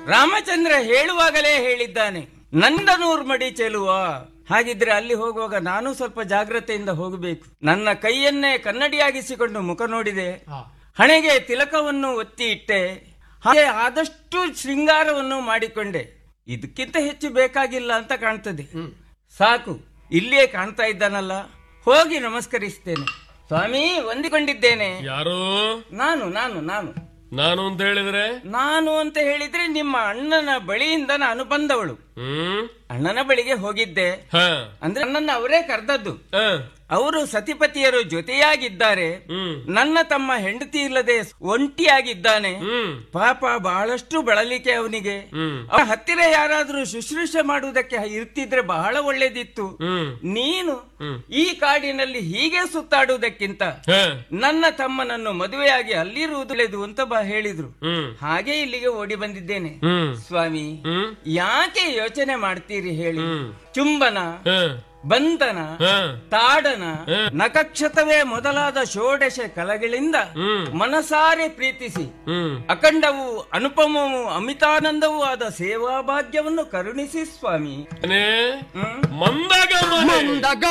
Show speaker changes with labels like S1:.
S1: ರಾಮಚಂದ್ರ ಹೇಳುವಾಗಲೇ ಹೇಳಿದ್ದಾನೆ ನಂದನೂರ್ ಮಡಿ ಚೆಲುವ ಹಾಗಿದ್ರೆ ಅಲ್ಲಿ ಹೋಗುವಾಗ ನಾನು ಸ್ವಲ್ಪ ಜಾಗ್ರತೆಯಿಂದ ಹೋಗಬೇಕು ನನ್ನ ಕೈಯನ್ನೇ ಕನ್ನಡಿಯಾಗಿಸಿಕೊಂಡು ಮುಖ ನೋಡಿದೆ ಹಣೆಗೆ ತಿಲಕವನ್ನು ಒತ್ತಿ ಇಟ್ಟೆ ಹಾಗೆ ಆದಷ್ಟು ಶೃಂಗಾರವನ್ನು ಮಾಡಿಕೊಂಡೆ ಇದಕ್ಕಿಂತ ಹೆಚ್ಚು ಬೇಕಾಗಿಲ್ಲ ಅಂತ ಕಾಣ್ತದೆ ಸಾಕು ಇಲ್ಲಿಯೇ ಕಾಣ್ತಾ ಇದ್ದಾನಲ್ಲ ಹೋಗಿ ನಮಸ್ಕರಿಸ್ತೇನೆ ಸ್ವಾಮಿ ಹೊಂದಿಕೊಂಡಿದ್ದೇನೆ
S2: ಯಾರು
S1: ನಾನು ನಾನು ನಾನು
S2: ನಾನು ಅಂತ ಹೇಳಿದ್ರೆ
S1: ನಾನು ಅಂತ ಹೇಳಿದ್ರೆ ನಿಮ್ಮ ಅಣ್ಣನ ಬಳಿಯಿಂದ ನಾನು ಬಂದವಳು
S2: ಹ್ಮ್
S1: ಅಣ್ಣನ ಬಳಿಗೆ ಹೋಗಿದ್ದೆ
S2: ಹ
S1: ಅಂದ್ರೆ ನನ್ನನ್ನು ಅವರೇ ಕರೆದದ್ದು
S2: ಹ.
S1: ಅವರು ಸತಿಪತಿಯರು ಜೊತೆಯಾಗಿದ್ದಾರೆ
S2: ಹ್ಮ್
S1: ನನ್ನ ತಮ್ಮ ಹೆಂಡತಿ ಇಲ್ಲದೆ ಒಂಟಿಯಾಗಿದ್ದಾನೆ
S2: ಹ್ಮ್
S1: ಪಾಪ ಬಹಳಷ್ಟು ಬಳಲಿಕೆ ಅವನಿಗೆ
S2: ಹ್ಮ್
S1: ಅವನ ಹತ್ತಿರ ಯಾರಾದ್ರೂ ಶುಶ್ರೂಷೆ ಮಾಡುವುದಕ್ಕೆ ಇರ್ತಿದ್ರೆ ಬಹಳ ಒಳ್ಳೇದಿತ್ತು
S2: ಹ್ಮ್
S1: ನೀನು
S2: ಹ್ಮ್.
S1: ಈ ಕಾಡಿನಲ್ಲಿ ಹೀಗೆ ಸುತ್ತಾಡುವುದಕ್ಕಿಂತ
S2: ಹ.
S1: ನನ್ನ ತಮ್ಮನನ್ನು ಮದುವೆಯಾಗಿ ಅಲ್ಲಿರುವುದು ಒಳ್ಳೆದು ಅಂತ ಬಾ ಹೇಳಿದ್ರು
S2: ಹ್ಮ್
S1: ಹಾಗೆ ಇಲ್ಲಿಗೆ ಓಡಿ ಬಂದಿದ್ದೇನೆ
S2: ಹ್ಮ್
S1: ಸ್ವಾಮಿ
S2: ಹ್ಮ್
S1: ಯಾಕೆ ಯೋಚನೆ ಮಾಡ್ತೀರಿ ಹೇಳಿ
S2: ಹ್ಮ್.
S1: ಚುಂಬನ
S2: ಹ.
S1: ಬಂಧನ
S2: ಹ.
S1: ತಾಡನ
S2: ಹ್ಮ್.
S1: ನಖಕ್ಷತವೇ ಮೊದಲಾದ ಷೋಡಶ ಕಲಗಳಿಂದ
S2: ಹ್ಮ್.
S1: ಮನಸಾರೆ ಪ್ರೀತಿಸಿ
S2: ಹ್ಮ್
S1: ಅಖಂಡವು ಅನುಪಮವು ಅಮಿತಾನಂದವೂ ಆದ ಸೇವಾ ಭಾಗ್ಯವನ್ನು ಕರುಣಿಸಿ ಸ್ವಾಮಿ
S2: ಮನೆ
S1: ಹ್ಮ್
S2: ಮಂದಾಗ ಮನೆ
S3: ಮಂದಗ